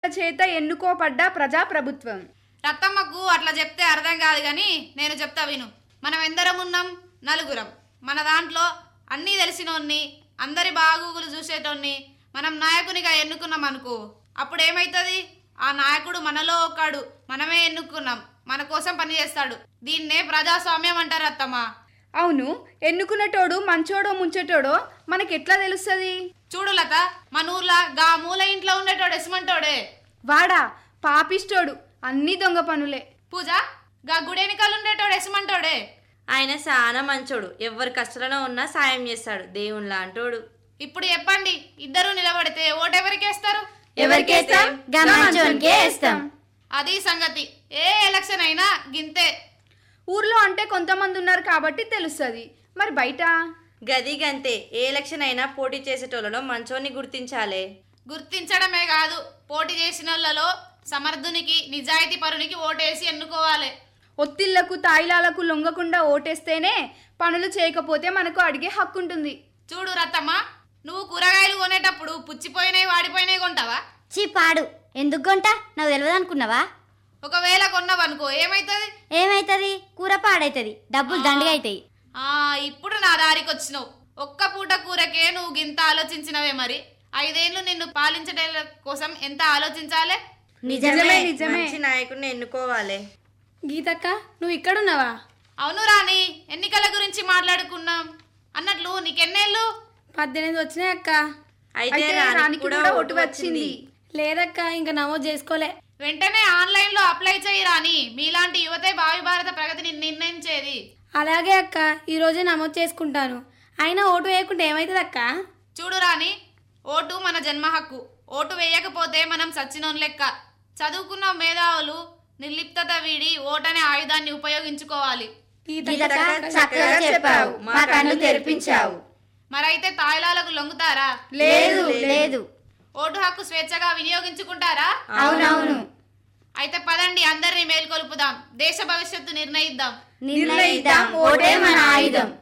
చేత ఎన్నుకోబడ్డ ప్రజాప్రభుత్వం రత్తమ్మకు అట్లా చెప్తే అర్థం కాదు కానీ నేను చెప్తా విను మనం ఎందరం ఉన్నాం నలుగురం మన దాంట్లో అన్నీ తెలిసినోన్ని అందరి బాగోగులు చూసేటోన్ని మనం నాయకునిగా ఎన్నుకున్నాం అనుకో అప్పుడు ఏమైతుంది ఆ నాయకుడు మనలో ఒకడు మనమే ఎన్నుకున్నాం మన కోసం పనిచేస్తాడు దీన్నే ప్రజాస్వామ్యం అంటారు అత్తమ్మ అవును ఎన్నుకునేటోడు మంచోడో ముంచేటోడో మనకెట్లా తెలుస్తుంది చూడు లత మన ఊర్లో గా మూల ఇంట్లో ఉండేటోడు ఎసుమంటోడే వాడా పాపిష్టోడు అన్ని దొంగ పనులే పూజ గా గుడెనికలు ఉండేటోడు ఎసుమంటోడే ఆయన చాలా మంచోడు ఎవరి కష్టాలలో ఉన్నా సాయం చేస్తాడు దేవునిలా అంటోడు ఇప్పుడు చెప్పండి ఇద్దరు నిలబడితే ఓటెవరికి వేస్తారు ఎవరికేస్తాం గమనించోనికే వేస్తాం అది సంగతి ఏ ఎలక్షన్ అయినా గింతే ఊర్లో అంటే కొంతమంది ఉన్నారు కాబట్టి తెలుస్తుంది మరి బయట గది గంతే ఏ ఎలక్షన్ అయినా పోటీ చేసేటోళ్ళలో మంచోని గుర్తించాలే గుర్తించడమే కాదు పోటీ చేసిన వాళ్ళలో సమర్థునికి నిజాయితీ పరునికి ఓటేసి ఎన్నుకోవాలి ఒత్తిళ్లకు తాయిలాలకు లొంగకుండా ఓటేస్తేనే పనులు చేయకపోతే మనకు అడిగే హక్కు ఉంటుంది చూడు రత్తమ్మ నువ్వు కూరగాయలు కొనేటప్పుడు పుచ్చిపోయినాయి వాడిపోయినాయి కొంటావా చీ పాడు ఎందుకు కొంట నాకు తెలియదు అనుకున్నావా ఒకవేళ కొన్నావనుకో ఏమైతుంది ఏమైతుంది కూర పాడైతుంది డబ్బులు దండిగా అవుతాయి ఆ ఇప్పుడు నా దారికి వచ్చినావు ఒక్క పూట కూరకే నువ్వు గింత ఆలోచించినవే మరి ఐదేళ్లు నిన్ను పాలించడం కోసం ఎంత ఆలోచించాలే నిజమే నిజమే మంచి నాయకుడిని ఎన్నుకోవాలి గీతక్క నువ్వు ఇక్కడున్నావా అవును రాణి ఎన్నికల గురించి మాట్లాడుకున్నాం అన్నట్లు నీకెన్నేళ్ళు పద్దెనిమిది వచ్చినాయి అక్క అయితే అయితే రానికి రానికి కూడా కూడా ఓటు ఓటు వచ్చింది లేదక్క ఇంకా నమోదు చేసుకోలే వెంటనే ఆన్లైన్ లో అప్లై చేయి రాని మీలాంటి యువతే భావి భారత ప్రగతిని నిర్ణయించేది అలాగే అక్క ఈ రోజే నమోదు చేసుకుంటాను అయినా ఓటు వేయకుంటే ఏమవుతుంది అక్క చూడు రాని ఓటు మన జన్మ హక్కు ఓటు వేయకపోతే మనం సచ్చినోన్ లెక్క చదువుకున్న మేధావులు నిర్లిప్తత వీడి ఓటనే ఆయుధాన్ని ఉపయోగించుకోవాలి గీతక్క చక్కగా చెప్పావు మా కళ్ళు తెరిపించావు మరైతే తాయిలాలకు లొంగుతారా లేదు లేదు ఓటు హక్కు స్వేచ్ఛగా వినియోగించుకుంటారా అవునవును అయితే పదండి అందరినీ మేల్కొల్పుదాం దేశ భవిష్యత్తు నిర్ణయిద్దాం నిర్ణయిద్దాం ఓటే మన ఆయుధం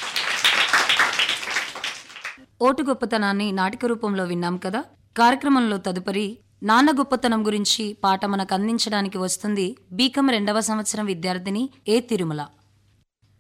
ఓటు గొప్పతనాన్ని నాటిక రూపంలో విన్నాం కదా కార్యక్రమంలో తదుపరి నాన్న గొప్పతనం గురించి పాట మనకు అందించడానికి వస్తుంది బీకం రెండవ సంవత్సరం విద్యార్థిని ఏ తిరుమల